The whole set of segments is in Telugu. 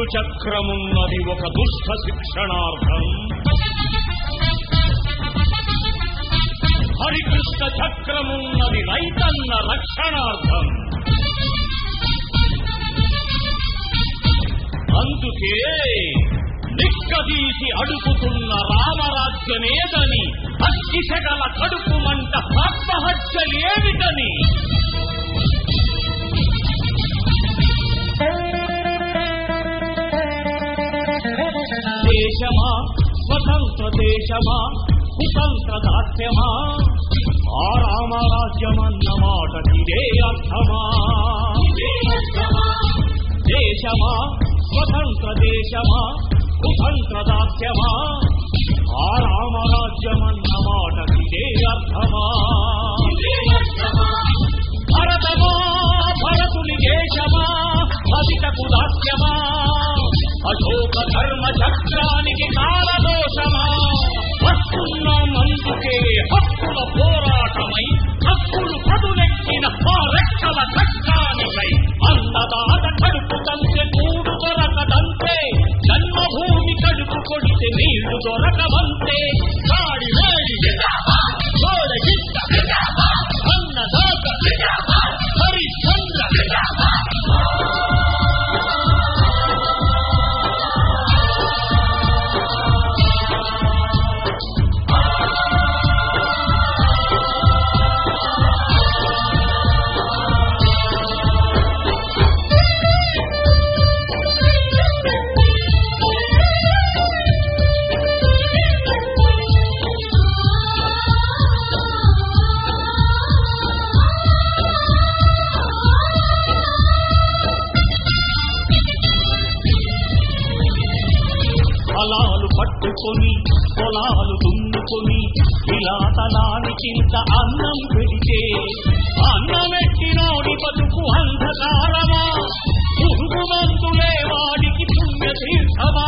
చక్రమున్నది ఒక దుష్ట శిక్షణార్థం హరికృష్ణ చక్రమున్నది రైతన్న రక్షణార్థం అందుకే నిక్కదీసి అడుగుతున్న రామరాజ్యమేదని అగ్గిసగల కడుపు మంట ఆత్మహత్యలేమిటని దేశమా స్వతంత్ర దేశమా కుతంత్ర దాస్యమా ఆ రామరాజ్యమన్న మాటకిదే అర్థమా దేశమా స్వతంత్ర దేశమా కుతంత్ర దాస్యమా ఆ రామరాజ్యమన్న మాటకిదే అర్థమా భరతమా భరతుని దేశమా భవితకు దాస్యమా అశోక ధర్మ చక్రానికి కాలదోషమా హక్కున్న మందుకే హక్కుల పోరాటమై హక్కులు పదులెక్కిన ఆ రెక్కల చక్రానిపై అన్నదాత కడుపు తంతే కూడు దొరకదంతే జన్మభూమి కడుపు కొడితే నీళ్లు దొరకవంతే కాడి వేడి గోడ గిట్ట అన్నదాత హరిశ్చంద్ర ఫలాలు పట్టుకొని పొలాలు దున్నుకొని విలాతనానికింత అన్నం పెడితే అన్నమెట్టినోడి బతుకు అంధకారమా పురుగు మందులే వాడికి పుణ్య తీర్థమా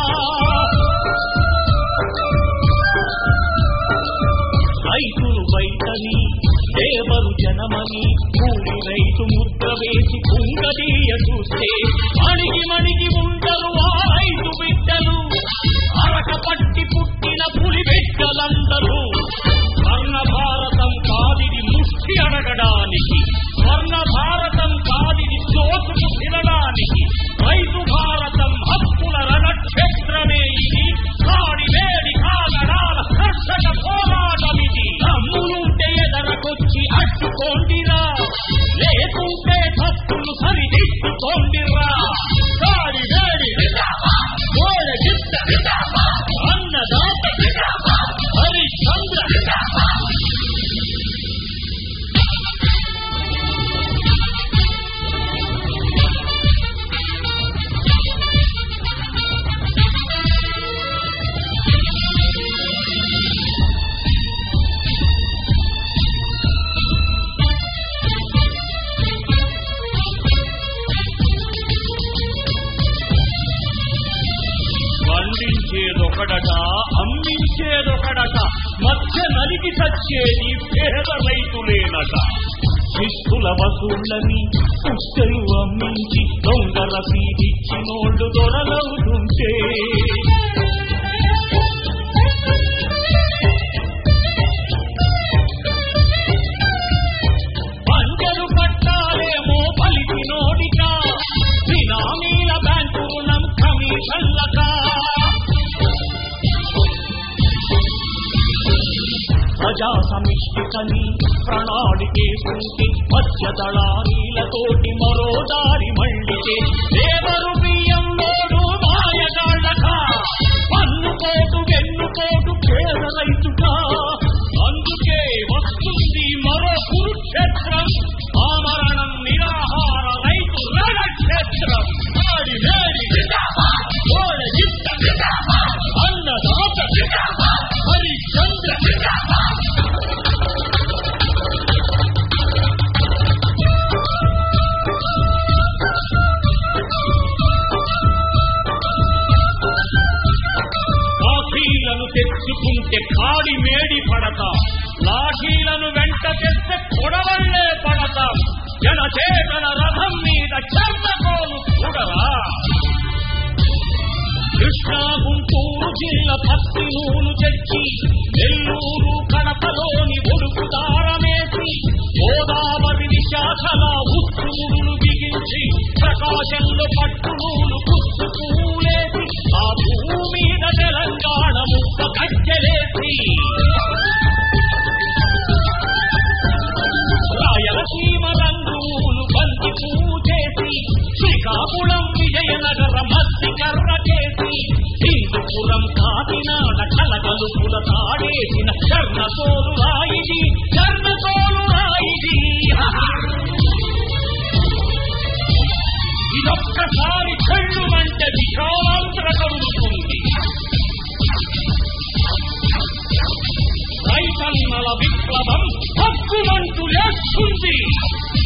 రైతులు బయటని దేవరు జనమని కూలి రైతు ముద్ర వేసి కుంగదీయ చూస్తే మణిగి మణిగి ఉండరు ఆ రైతు బిడ్డలు అరక పట్టి పుట్టిన పులి బిడ్డలందరూ స్వర్ణ భారతం కాదిది ముష్టి అడగడానికి స్వర్ణ భారతం కాదిది దోసుకు తినడానికి రైతు భారతం హక్కుల రణక్షేత్రమే ఇది కాడి వేడి కాగడాల కర్షక పోరాటమిది దమ్ములుంటే ఎదరకొచ్చి అడ్డుకోండిరా లేకుంటే తప్పులు సరిదిద్దుకోండిరా కాడి వేడి గోడ గిట్ట అన్నదాత హరిశ్చంద్ర పండించేదొకడట అమ్మించేదొకడట మధ్య నలిగి చచ్చేది పేద రైతులేనట శిస్తుల వసూళ్ళని పుస్తలు అమ్మించి దొంగల సీదిచ్చినోళ్ళు దొరలవుతుంటే పంటలు పట్టాలేమో పలికినోడిక బినామీల బ్యాంకు రుణం కమిషన్లక ప్రజా సమిష్టికని ప్రణాళికేసుకుంటే మధ్య దళారీలతోటి మరో దారి మళ్ళితే దేవరు బియ్యంలోడు మాయగాళ్ళక పన్నుకోటు వెన్నుకోటు పేద రైతుక అందుకే వస్తుంది మరో కురుక్షేత్రం ఆమరణం నిరాహార రైతు రణక్షేత్రం ఆడి వేడి గోడ గిట్ట అన్నదాత హరిశ్చంద్ర లాఠీలను తెచ్చుకుంటే కాడి మేడి పడతా లాఠీలను వెంట తెస్తే కొడవళ్లే పడతా జనచేతన రథం మీద చెంతకోను చూడరా కృష్ణా గుంటూరు జిల్లా పత్తి నూలు తెచ్చి నెల్లూరు కడపలోని ఒడుకు దారమేసి గోదావరి విశాఖల ఉత్తుముడులు బిగించి ప్రకాశంలో పట్టు నూలు పుచ్చుకూలేసి ఆ భూమి మీద తెలంగాణ ముక్క కట్టెలేసి రాయలసీమ రంగులు బంతి పూజేసి శ్రీకాకుళం విజయనగర మత్తి కర్ర చేసి హిందూపురం కాకినాడ కలగలుపుల తాడేసిన కర్ణతోలు రాయిది కర్ణతోలు రాయిది ఇదొక్కసారి కళ్ళు అంటే విశాలాంతర కలుగుతుంది రైతన్నల విప్లవం హక్కుమంటూ లేస్తుంది